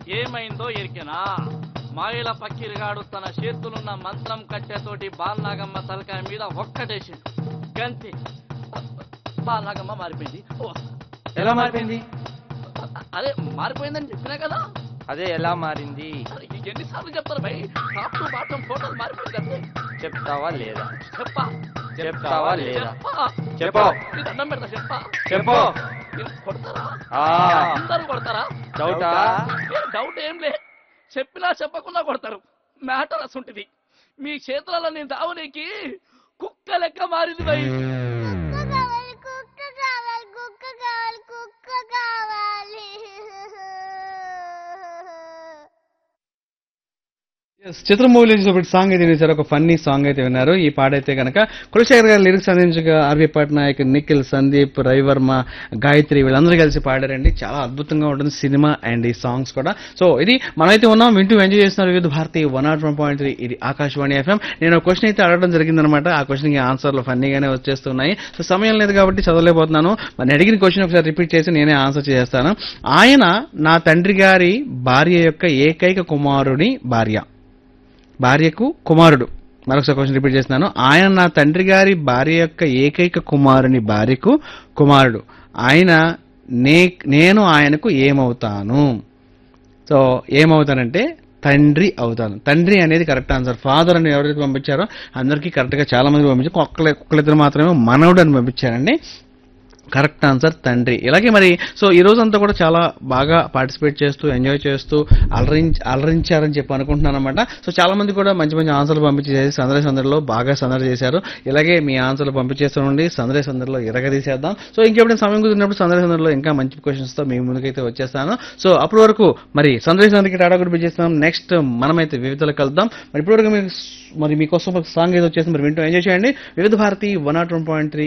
ఏమైందో ఎరికెనా మాయల పక్కిరిగాడు తన చేతులున్న మంత్రం కట్టెతోటి బాలనాగమ్మ తలకాయ మీద ఒక్కటేసిండు గంతి బాలనాగమ్మ మారిపోయింది ఓ, ఎలా మారిపోయింది అదే మారిపోయిందని చెప్పినా కదా అదే ఎలా మారింది అరే, ఎన్నిసార్లు చెప్తారు భయ్ టాప్ టు బాటం ఫోటోలు మారిపోయింది అంతే చెప్తావా లేదా చెప్పా చెప్తావా లేదా చెప్పా చెప్పు. నీ దండం పెడతా చెప్పా చెప్పు మీరు కొడతారా ఆ అందరూ కొడతారా డౌటా ఏ డౌట్ ఏం లే చెప్పినా చెప్పకుండా కొడతారు మ్యాటర్ అసుంటిది మీ చేతులలో నేను దావనీకి కుక్క లెక్క మారింది భయ్ కుక్క కావాలి కుక్క కావాలి కుక్క కావాలి కుక్క కావాలి Yes, చిత్ర మూవీ ఒకటి సాంగ్ అయితే విన్నారు ఒక ఫన్నీ సాంగ్ అయితే విన్నారు ఈ పాట అయితే కనుక కులశేఖర్ గారు లిరిక్స్ అందించగా ఆర్వి పట్నాయక్ నిఖిల్ సందీప్ రవివర్మ గాయత్రి వీళ్ళందరూ కలిసి పాడారండి చాలా అద్భుతంగా ఉంటుంది సినిమా అండ్ ఈ సాంగ్స్ కూడా సో ఇది మనమైతే ఉన్నాం వింటూ ఎంజాయ్ చేస్తున్నారు Vividh Bharati one nought one point three ఇది ఆకాశవాణి ఎఫ్ఎం నేను క్వశ్చన్ అయితే అడగడం జరిగిందనమాట ఆ క్వశ్చన్కి ఆన్సర్లు ఫన్నీగానే వచ్చేస్తున్నాయి సో సమయం లేదు కాబట్టి చదవలేకపోతున్నాను మరి అడిగిన క్వశ్చన్ ఒకసారి రిపీట్ చేసి నేనే ఆన్సర్ చేస్తాను ఆయన నా తండ్రి గారి భార్య యొక్క ఏకైక కుమారుని భార్య భార్యకు కుమారుడు మరొకసారి క్వశ్చన్ రిపీట్ చేస్తున్నాను ఆయన నా తండ్రి గారి భార్య యొక్క ఏకైక కుమారుని భార్యకు కుమారుడు ఆయన నే నేను ఆయనకు ఏమవుతాను సో ఏమవుతానంటే తండ్రి అవుతాను తండ్రి అనేది కరెక్ట్ ఆన్సర్ ఫాదర్ అని ఎవరైతే పంపించారో అందరికీ కరెక్ట్గా చాలా మంది పంపించారు ఒక్కలే ఒక్కలిద్దరు మాత్రమే మనవుడు అని పంపించారండి కరెక్ట్ ఆన్సర్ తండ్రి ఇలాగే మరి సో ఈ రోజంతా కూడా చాలా బాగా పార్టిసిపేట్ చేస్తూ ఎంజాయ్ చేస్తూ అలరించి అలరించారని చెప్పి అనుకుంటున్నాను అనమాట సో చాలా మంది కూడా మంచి మంచి ఆన్సర్లు పంపించేసి సందడి సందడిలో బాగా సందడి చేశారు ఇలాగే మీ ఆన్సర్లు పంపించేస్తుండండి సందడి సందడిలో ఇరగదీసేద్దాం సో ఇంకెప్పుడైనా సమయం కుదిరినప్పుడు సందడి సందడిలో ఇంకా మంచి క్వశ్చన్స్ తో మీ ముందుకైతే వచ్చేస్తాను సో అప్పటి వరకు మరి సందడి సందడికి టాటా గుడ్ చేస్తాం నెక్స్ట్ మనమైతే వివిధలో కలుద్దాం మరి ఇప్పటివరకు మీకు మరి మీకోసం ఒక సాంగ్ ఏదో వచ్చేసి మరి వింటూ ఎంజాయ్ చేయండి Vividh Bharati one nought one point three